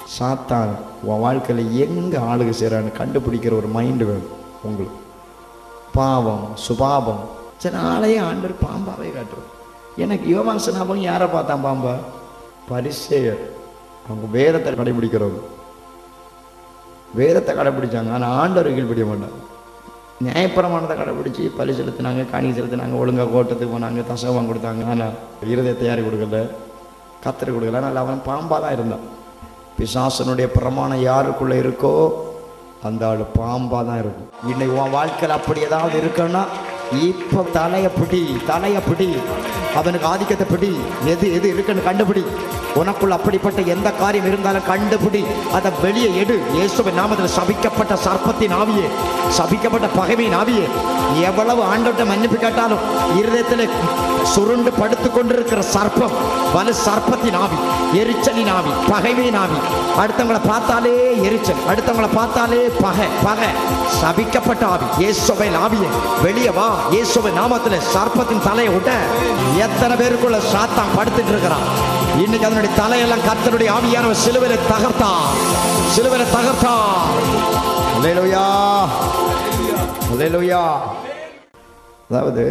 சாத்தான் உன் வாழ்க்கையில் எங்கே ஆளுக செய்கிறான்னு கண்டுபிடிக்கிற ஒரு மைண்டு வேணும் உங்களுக்கு பாவம் சுபாவம் சில ஆளையே ஆண்டவர் பாம்பாவே காட்டுறோம் எனக்கு யோவான் சனாபம் யாரை பார்த்தான் பாம்பா பரிசேயர் அவங்க வேதத்தை கடைபிடிக்கிறவங்க வேதத்தை கடைபிடிச்சாங்க ஆனால் ஆண்டவர் கீழ்ப்படிய மாட்டாங்க நியாயப்பிரமாணத்தை கடைபிடிச்சி பலி செலுத்தினாங்க காணி செலுத்தினாங்க ஒழுங்காக கோட்டத்துக்கு போனாங்க தசவம் கொடுத்தாங்க ஆனால் இருதயத்தை யாரும் கொடுக்கல கத்தரை கொடுக்கல ஆனால் அவன் பாம்பாக தான் இருந்தான் பிசாசனுடைய பிரமாணம் யாருக்குள்ளே இருக்கோ அந்த ஆள் பாம்பாக தான் இருக்கும் இன்னைக்கு உன் வாழ்க்கையில் அப்படி ஏதாவது இருக்குன்னா இப்போ தலையை பிடி தலையை பிடி அவனுக்கு ஆதிக்கத்தை பிடி எது எது இருக்குன்னு கண்டுபிடி உனக்குள்ள அப்படிப்பட்ட எந்த காரியம் இருந்தாலும் கண்டுபிடி அதை வெளியே எடு இயேசுவின் நாமத்தில் சபிக்கப்பட்ட சர்ப்பத்தின் ஆவியே சபிக்கப்பட்ட பகைமையின் ஆவியே எவ்வளவு ஆண்டோட்ட மன்னிப்பு கேட்டாலும் இருதயத்தில் சுருண்டு படுத்து கொண்டிருக்கிற சர்ப்பம் வலு சர்ப்பத்தின் ஆவி எரிச்சலின் ஆவி பகைமையின் ஆவி அடுத்தவங்களை பார்த்தாலே எரிச்சல் அடுத்தவங்களை பார்த்தாலே பகை பகை சபிக்கப்பட்ட ஆவி இயேசுவை ஆவியே வெளியே வா இயேசுவை நாமத்தில் சர்ப்பத்தின் தலையை விட்ட எத்தனை பேருக்குள்ள சாத்தான் படுத்துட்டு இருக்கிறான் இன்னைக்கு அதனுடைய தலையெல்லாம் கர்த்தருடைய ஆவியானவர் சிலுவையில தகர்த்தா சிலுவையில தகர்த்தா அல்லேலூயா அல்லேலூயா அதாவது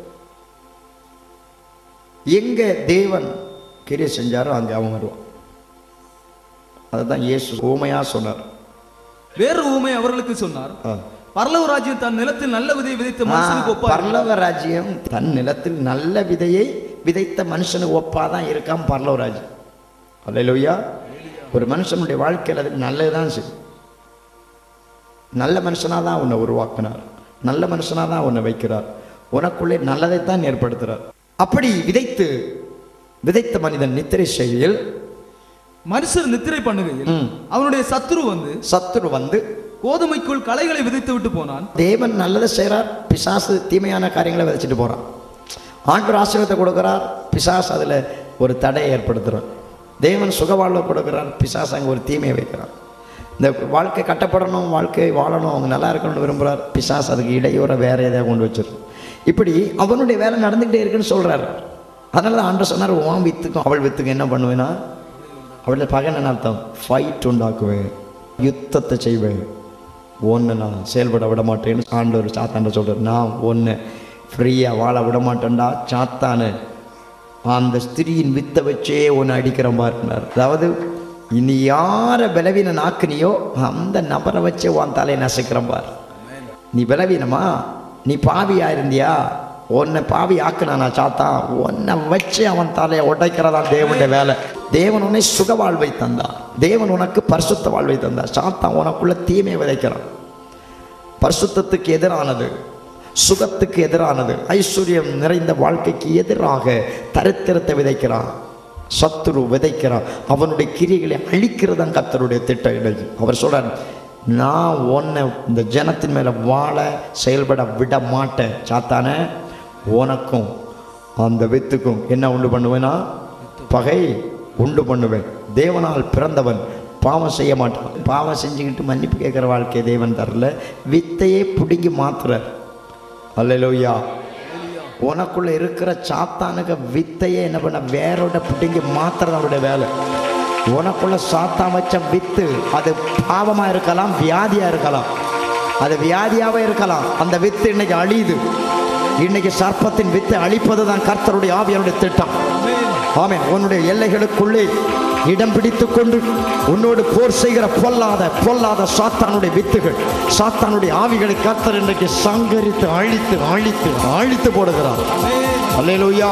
எங்க தேவன் கிரியை செஞ்சாரோ அங்கே அவன் வருவான் அதுதான் இயேசு ஊமையா சொன்னார் வேறு ஊமை அவர்களுக்கு சொன்னார் ஆ. பரலவ ராஜ்யம் தன் நிலத்தில் நல்ல விதை விதைத்த மனுஷனுக்கு ஒப்பார் பரலவ ராஜ்யம் தன் நிலத்தில் நல்ல விதையை விதைத்த மனுஷனுக்கு ஒப்பாதான் இருக்கான் பரலவ ராஜ்யம் அல்லையா ஒரு மனுஷனுடைய வாழ்க்கையில் அது நல்லதுதான் செய்யும் நல்ல மனுஷனாக தான் உன்னை உருவாக்கினார் நல்ல மனுஷனாக தான் உன்னை வைக்கிறார் உனக்குள்ளே நல்லதைத்தான் ஏற்படுத்துகிறார் அப்படி விதைத்து விதைத்த மனிதன் நித்திரை செய்கையில் மனுஷர் நித்திரை பண்ணுகையில் ம். அவனுடைய சத்துரு வந்து சத்துரு வந்து கோதுமைக்குள் களைகளை விதைத்து விட்டு போனான் தேவன் நல்லதை செய்கிறார் பிசாசு தீமையான காரியங்களை விதைச்சிட்டு போகிறான் ஆண்டவர் ஆசீர்வாதத்தை கொடுக்குறார் பிசாசு அதில் ஒரு தடையை ஏற்படுத்துகிறார் தேவன் சுகவாழ்வை கொடுக்குறார் பிசாசு அங்கே ஒரு தீமையை வைக்கிறார் இந்த வாழ்க்கை கட்டப்படணும் வாழ்க்கை வாழணும் அவங்க நல்லா இருக்கணும்னு விரும்புகிறார் பிசாசு அதுக்கு இடையூற வேற எதையாக கொண்டு வச்சிடும் இப்படி அவனுடைய வேலை நடந்துக்கிட்டே இருக்குன்னு சொல்கிறார் அதனால தான் ஆண்டவர் சொன்னார் உன் வித்துக்கும் அவள் வித்துக்கும் என்ன பண்ணுவேன்னா அவளில் பகன் அர்த்தம் ஃபைட் உண்டாக்குவேன் யுத்தத்தை செய்வேன் ஒன்று நான் செயல்பட விட மாட்டேன்னு ஆண்டவர் சாத்தாண்ட சொல்கிறார் நான் ஒன்று ஃப்ரீயாக வாழ விட மாட்டேன்டா சாத்தானு அந்த ஸ்திரியின் வித்தை வச்சே ஒன்று அடிக்கிற மாதிரினார் அதாவது இனி யாரை பலவீன நாக்குனியோ அந்த நபரை வச்சே உன் தலையை நசைக்கிற பார் நீ பலவீனமா நீ பாவியா இருந்தியா உன்னை பாவி ஆக்குனானா சாத்தா உன்னை வச்சு அவன் தலையை உடைக்கிறதா தேவனுடைய வேலை தேவன் உன்னை சுக வாழ்வை தந்தா தேவன் உனக்கு பரிசுத்த வாழ்வை தந்தா சாத்தா உனக்குள்ள தீமை விதைக்கிறான் பரிசுத்தத்துக்கு எதிரானது சுகத்துக்கு எதிரானது ஐஸ்வர்யம் நிறைந்த வாழ்க்கைக்கு எதிராக தரித்திரத்தை விதைக்கிறான் சத்துரு விதைக்கிறான் அவனுடைய கிரிகளை அழிக்கிறதான் கர்த்தருடைய திட்டம் இன்னைக்கு அவர் சொல்றார் நான் உன்னை இந்த ஜனத்தின் மேலே வாழ செயல்பட விட மாட்டேன் சாத்தானே உனக்கும் அந்த வித்துக்கும் என்ன உண்டு பண்ணுவேனா பகை உண்டு பண்ணுவேன் தேவனால் பிறந்தவன் பாவம் செய்ய மாட்டான் பாவம் செஞ்சுக்கிட்டு மன்னிப்பு கேட்குற வாழ்க்கையை தேவன் தரல வித்தையே பிடுங்கி மாத்துறார் அல்லையா உனக்குள்ள இருக்கிற சாத்தானுக்கு வித்தையே என்ன பண்ண வேரோட பிடுங்கி மாத்துறது அவருடைய வேலை உனக்குள்ள சாத்தான் வச்ச வித்து அது பாவமா இருக்கலாம் வியாதியா இருக்கலாம் அது வியாதியாவே இருக்கலாம் அந்த வித்து இன்னைக்கு அழியுது இன்னைக்கு சர்ப்பத்தின் வித்தை அழிப்பது தான் கர்த்தருடைய ஆவியனுடைய திட்டம் ஆமென் உன்னுடைய எல்லைகளுக்குள்ளே இடம் பிடித்துக் கொண்டு உன்னோடு போர் செய்கிற பொல்லாத பொல்லாத சாத்தானுடைய வித்துகள் சாத்தானுடைய ஆவிகளை கர்த்தர் இன்றைக்கு சங்கரித்து அழித்து அழித்து அழித்து போடுகிறார் அல்லேலூயா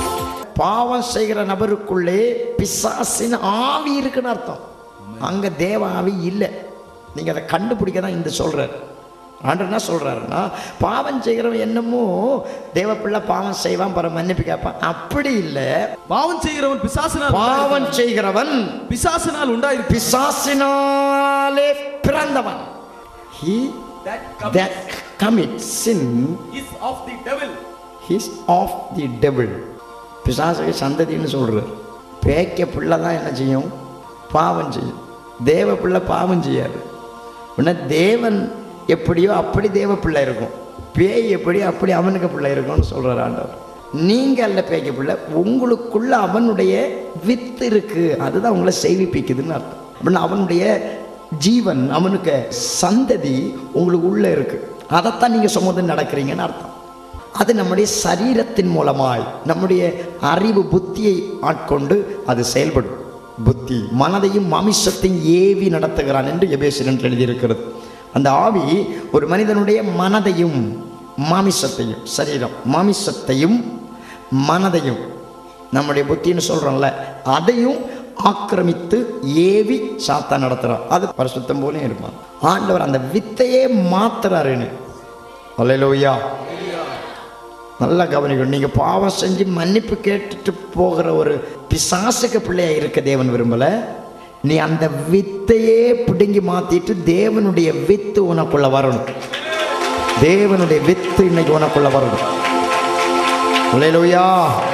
பாவம் செய்கிற நபருக்குள்ளே பிசாசின் ஆவி இருக்குன்னு அர்த்தம் அங்க தேவ ஆவி இல்லை நீங்க அதை கண்டுபிடிக்க தான் இந்த சொல்றாரு ஆண்டவர் என்ன சொல்றாருன்னா பாவம் செய்கிறவன் என்னமோ தேவ பிள்ளை பாவம் செய்வான் பிற மன்னிப்பு கேட்பான் அப்படி இல்லை பாவம் செய்கிறவன் பிசாசினால் பாவம் செய்கிறவன் பிசாசினால் உண்டாயிருக்கு பிசாசினாலே பிறந்தவன் he That that commits sin is of the devil. is of the devil பிசாசுக்கு சந்ததின்னு சொல்றார் பேய்க்க பிள்ளை தான் என்ன செய்யும் பாவம் செய்யும் தேவ பிள்ளை பாவம் செய்யாது உடனே தேவன் எப்படியோ அப்படி தேவ பிள்ளை இருக்கும் பேய் எப்படி அப்படி அவனுக்கு பிள்ளை இருக்கும்னு சொல்றார் ஆண்டவர் நீங்க அல்ல பேய்க்க பிள்ளை உங்களுக்குள்ள அவனுடைய வித்து இருக்கு அதுதான் உங்களை செய்விப்பிக்குதுன்னு அர்த்தம் அப்படின்னா அவனுடைய ஜீவன் அவனுக்கு சந்ததி உங்களுக்கு உள்ள இருக்கு அதைத்தான் நீங்க சுமந்து நடக்கிறீங்கன்னு அர்த்தம் அது நம்முடைய சரீரத்தின் மூலமாய் நம்முடைய அறிவு புத்தியை ஆட்கொண்டு அது செயல்படும் புத்தி மனதையும் மாமிசத்தையும் ஏவி நடத்துகிறான் என்று எபேசிரன் எழுதியிருக்கிறது அந்த ஆவி ஒரு மனிதனுடைய மனதையும் மாமிசத்தையும் சரீரம் மாமிசத்தையும் மனதையும் நம்முடைய புத்தின்னு சொல்கிறோம்ல அதையும் ஆக்கிரமித்து ஏவி சாத்தா நடத்துகிறான் அது பரிசுத்தம் போலே இருப்பான் ஆண்டவர் அந்த வித்தையே மாத்துறாருன்னு அல்லையா நல்லா கவனிக்கணும் நீங்கள் பாவம் செஞ்சு மன்னிப்பு கேட்டுட்டு போகிற ஒரு பிசாசுக்கு பிள்ளையா இருக்க தேவன் விரும்பல நீ அந்த வித்தையே பிடுங்கி மாத்திட்டு தேவனுடைய வித்து உனக்குள்ள வரணும் தேவனுடைய வித்து இன்னைக்கு உனக்குள்ள வரணும் அல்லேலூயா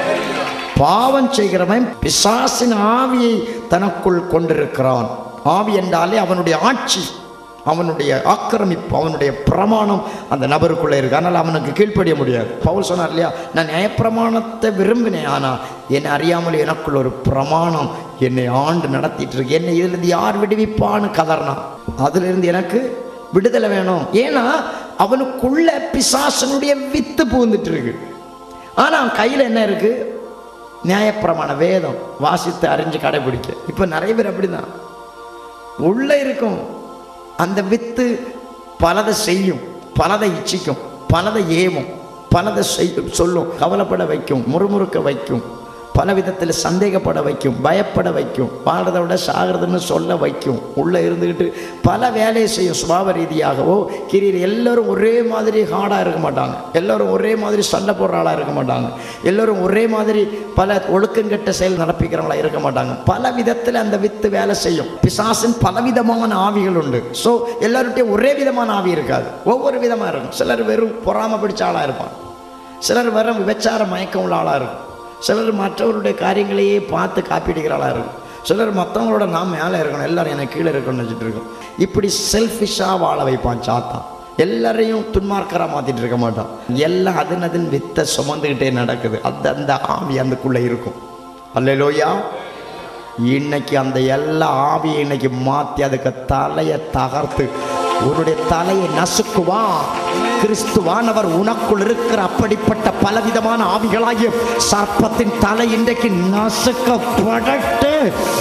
பாவம் செய்கிறவன் பிசாசின் ஆவியை தனக்குள் கொண்டிருக்கிறான் ஆவி என்றாலே அவனுடைய ஆட்சி அவனுடைய ஆக்கிரமிப்பு அவனுடைய பிரமாணம் அந்த நபருக்குள்ளே இருக்கு அதனால் அவனுக்கு கீழ்ப்படிய முடியாது பவுல் சொன்னார் இல்லையா நான் நியாயப்பிரமாணத்தை விரும்பினேன் ஆனால் என்னை அறியாமல் எனக்குள்ள ஒரு பிரமாணம் என்னை ஆண்டு நடத்திட்டு இருக்கு என்னை இதிலிருந்து யார் விடுவிப்பான்னு கதறினான் அதிலிருந்து எனக்கு விடுதலை வேணும் ஏன்னா அவனுக்குள்ள பிசாசனுடைய வித்து பூந்துட்டு இருக்கு ஆனால் அவன் கையில் என்ன இருக்கு நியாயப்பிரமாண வேதம் வாசித்து அறிஞ்சு கடைபிடிக்க இப்போ நிறைய பேர் அப்படிதான் உள்ள இருக்கும் அந்த வித்து பலதை செய்யும் பலதை இச்சிக்கும் பலதை ஏவும் பலதை செய்யும் சொல்லும் கவலைப்பட வைக்கும் முறுமுறுக்க வைக்கும் பல விதத்தில் சந்தேகப்பட வைக்கும் பயப்பட வைக்கும் வாழ்றதை விட சாகிறதுன்னு சொல்ல வைக்கும் உள்ளே இருந்துக்கிட்டு பல வேலையை செய்யும் சுபாவ ரீதியாகவோ கிரியர் எல்லாரும் ஒரே மாதிரி ஹார்டாக இருக்க மாட்டாங்க எல்லாரும் ஒரே மாதிரி சண்டை போடுற ஆளாக இருக்க மாட்டாங்க எல்லாரும் ஒரே மாதிரி பல ஒழுக்கங்கெட்ட செயல் நடப்பிக்கிறவங்களா இருக்க மாட்டாங்க பல விதத்தில் அந்த வித்து வேலை செய்யும் பிசாசின் பலவிதமான ஆவிகள் உண்டு ஸோ எல்லார்கிட்டையும் ஒரே விதமான ஆவி இருக்காது ஒவ்வொரு விதமாக இருக்கும் சிலர் வெறும் பொறாம பிடிச்ச ஆளாக இருப்பாங்க சிலர் வெறும் விபச்சார மயக்கம் உள்ள ஆளாக இருக்கும் சிலர் மற்றவருடைய காரியங்களையே பார்த்து காப்பீடுகிற ஆளாக இருக்கும் சிலர் மற்றவங்களோட நான் மேலே இருக்கணும் எல்லாரும் எனக்கு கீழே இருக்கணும்னு வச்சுட்டு இருக்கோம் இப்படி செல்ஃபிஷாக வாழ வைப்பான் சாத்தா எல்லாரையும் துன்மார்க்கராக மாற்றிட்டு இருக்க மாட்டான் எல்லாம் அதன் அதன் வித்தை சுமந்துக்கிட்டே நடக்குது அந்த அந்த ஆவி அந்தக்குள்ளே இருக்கும் அல்லையிலோயா இன்னைக்கு அந்த எல்லா ஆவியை இன்னைக்கு மாற்றி அதுக்கு தலையை தகர்த்து உன்னுடைய தலையை நசுக்குவா கிறிஸ்துவானவர் உனக்குள் இருக்கிற அப்படிப்பட்ட பலவிதமான ஆவிகளாகிய சர்ப்பத்தின் தலை இன்றைக்கு நசுக்கப்படட்டு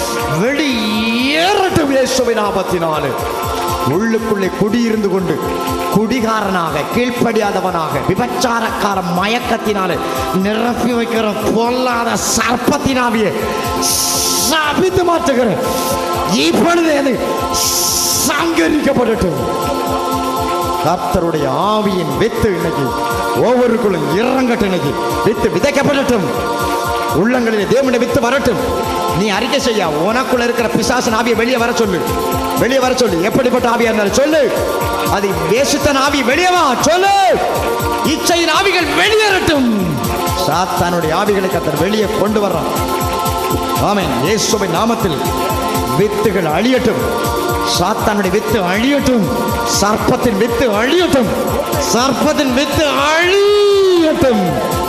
வெளியேறட்டும் இயேசுவின் ஆபத்தினாலே உள்ளுக்குள்ளே குடியிருந்து கொண்டு குடிகாரனாக கீழ்ப்படியாதவனாக விபச்சாரக்கார மயக்கத்தினாலே நிரப்பி வைக்கிற பொல்லாத சர்ப்பத்தினாவிய சாபித்து மாற்றுகிற இப்பொழுது அது சங்கரிக்கப்படட்டும் கர்த்தருடைய ஆவியின் வித்து இன்னைக்கு ஒவ்வொருக்குள்ளும் இறங்கட்டும் இன்னைக்கு வித்து விதைக்கப்படட்டும் உள்ளங்களிலே தேவனுடைய வித்து வரட்டும் நீ அறிக்கை செய்ய உனக்குள்ள இருக்கிற பிசாசன் ஆவியை வெளியே வர சொல்லு வெளியே வர சொல்லு எப்படிப்பட்ட ஆவியா இருந்தாலும் சொல்லு அது வேசுத்தன் ஆவி வெளியே வா சொல்லு இச்சையின் ஆவிகள் வெளியேறட்டும் சாத்தானுடைய ஆவிகளை கத்தர் வெளியே கொண்டு வர்றான் ஆமென் இயேசுவின் நாமத்தில் வித்துகள் அழியட்டும் சாத்தானுடைய வித்து அழியட்டும் சர்ப்பத்தின் வித்து அழியட்டும் சர்ப்பத்தின் வித்து அழியட்டும்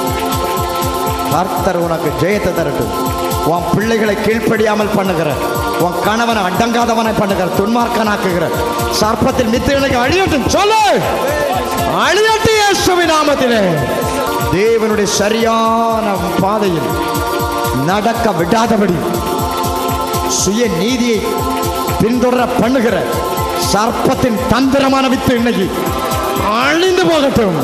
கர்த்தர் உனக்கு ஜெயத்தை தரட்டும் உன் பிள்ளைகளை கீழ்ப்படியாமல் பண்ணுகிற உன் கணவனை அடங்காதவனை பண்ணுகிற துன்மார்க்கனாக்குகிற சர்ப்பத்தின் வித்துகளுக்கு அழியட்டும் சொல்லு அழியட்டும் இயேசுவின் நாமத்திலே தேவனுடைய சரியான பாதையில் நடக்க விடாதபடி சுய நீதியை பின்தொடர பண்ணுகிற சர்ப்பத்தின் தந்திரமான வித்து இன்னைக்கு அழிந்து போகட்டும்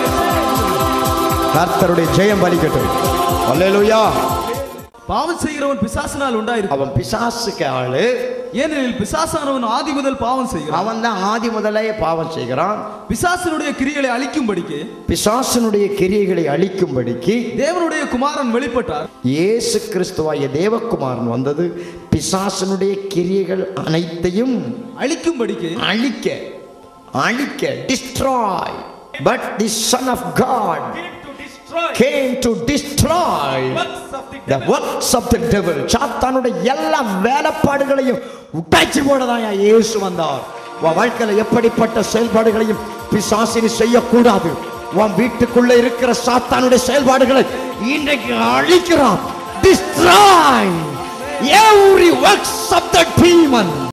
கர்த்தருடைய ஜெயம் பலிக்கட்டும் அல்லேலூயா பாவம் செய்கிறவன் பிசாசினால் உண்டாயிருக்கு அவன் பிசாசுக்கு ஆளு ஏனெனில் பிசாசானவன் ஆதி முதல் பாவம் செய்கிறான் அவன் தான் ஆதி முதலே பாவம் செய்கிறான் பிசாசனுடைய கிரியைகளை அழிக்கும்படிக்கு பிசாசனுடைய கிரியைகளை அழிக்கும்படிக்கு தேவனுடைய குமாரன் வெளிப்பட்டார் இயேசு கிறிஸ்துவாய தேவகுமாரன் வந்தது பிசாசனுடைய கிரியைகள் அனைத்தையும் அழிக்கும்படிக்கு அழிக்க அழிக்க destroy but the son of God came to destroy the works of the devil சாத்தானுடைய எல்லா வேலைப்பாடுகளையும் உடைச்சு போடதான் இயேசு வந்தார் உன் வாழ்க்கையில எப்படிப்பட்ட செயல்பாடுகளையும் பிசாசினி செய்யக்கூடாது உன் வீட்டுக்குள்ள இருக்கிற சாத்தானுடைய செயல்பாடுகளை இன்றைக்கு அழிக்கிறான் destroy every works of the demon